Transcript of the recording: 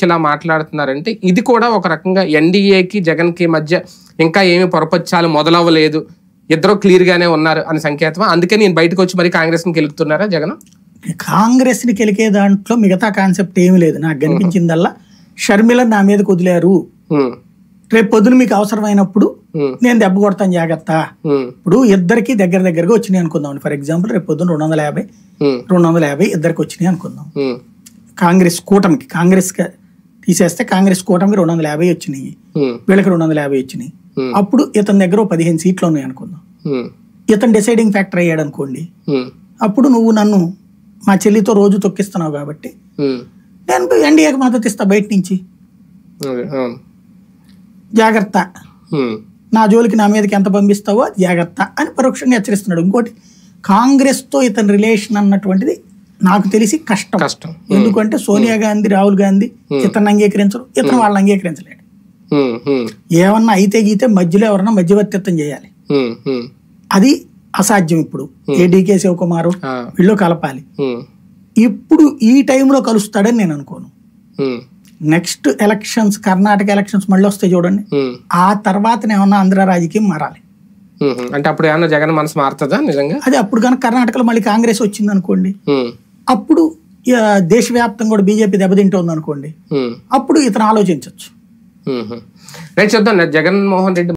ఇలా మాట్లాడుతున్నారంటే ఇది కూడా ఒక రకంగా ఎన్డీఏకి జగన్కి మధ్య ఇంకా ఏమి పొరపచ్చాలు మొదలవ్వలేదు ఇద్దరు క్లియర్ గానే ఉన్నారు అని సంకేతం అందుకే నేను బయటకు వచ్చి మరి కాంగ్రెస్ ని గెలుపుతున్నారా జగన్ కాంగ్రెస్ ని కెలికే దాంట్లో మిగతా కాన్సెప్ట్ ఏమీ లేదు నాకు కనిపించిందల్లా షర్మిల నా మీద కుదిలారు ఉమ్, రేపు పొద్దున మీకు అవసరమైనప్పుడు ఉమ్, నేను దెబ్బ కొడతాను జాగ్రత్త ఉమ్, ఇప్పుడు ఇద్దరికి దగ్గర దగ్గరగా వచ్చినాయి అనుకుందాం ఫర్ ఎగ్జాంపుల్ రేపు పొద్దున రెండు వందల యాభై ఉమ్, రెండు వందల యాభై ఇద్దరికి వచ్చినాయి అనుకుందాం ఉమ్, కాంగ్రెస్ కూటమికి కాంగ్రెస్ కి తీసేస్తే కాంగ్రెస్ కూటమికి రెండు వందల యాభై వచ్చినాయి ఉమ్, వీళ్ళకి రెండు వందల యాభై వచ్చినాయి Hmm. అప్పుడు ఇతని దగ్గర ఓ పదిహేను సీట్లు ఉన్నాయి అనుకుందాం ఉమ్, ఇతను డిసైడింగ్ ఫ్యాక్టర్ అయ్యాడు అనుకోండి ఉమ్, అప్పుడు నువ్వు నన్ను మా చెల్లితో రోజు తొక్కిస్తున్నావు కాబట్టి ఉమ్, నేను ఎన్డీఏకి మద్దతు ఇస్తా బయట నుంచి అదే, అవును. జాగ్రత్త ఉమ్, నా జోలికి నా మీదకి ఎంత పంపిస్తావో జాగ్రత్త అని పరోక్షంగా హెచ్చరిస్తున్నాడు ఇంకోటి కాంగ్రెస్తో ఇతని రిలేషన్ అన్నటువంటిది నాకు తెలిసి కష్టం కష్టం ఎందుకంటే సోనియా గాంధీ రాహుల్ గాంధీ ఇతను అంగీకరించరు ఇతను వాళ్ళని అంగీకరించలేడు ఉమ్, ఉమ్, ఏమన్నా అయితే గీతే మధ్యలో ఎవరన్నా మధ్యవర్తిత్వం చేయాలి ఉమ్, ఉమ్, అది అసాధ్యం ఇప్పుడు ఏ డీకే శివకుమారు ఆ, వీళ్ళు కలపాలి ఉమ్, ఇప్పుడు ఈ టైంలో కలుస్తాడని నేను అనుకోను um, next elections Karnataka elections మళ్ళీ వస్తాయి చూడండి ఉమ్, ఆ తర్వాత ఏమన్నా ఆంధ్ర రాజకీయం మారాలి ఉమ్, అంటే అప్పుడు ఏమన్నా జగన్ మనసు మారుతుందా నిజంగా అది అప్పుడు కనుక కర్ణాటకలో మళ్ళీ కాంగ్రెస్ వచ్చింది అనుకోండి ఉమ్, అప్పుడు ఇక దేశవ్యాప్తంగా కూడా బీజేపీ దెబ్బతింటుంది అనుకోండి ఉమ్, అప్పుడు ఇతను ఆలోచించవచ్చు ఉమ్. రైట్ చూద్దాం జగన్మోహన్ రెడ్డి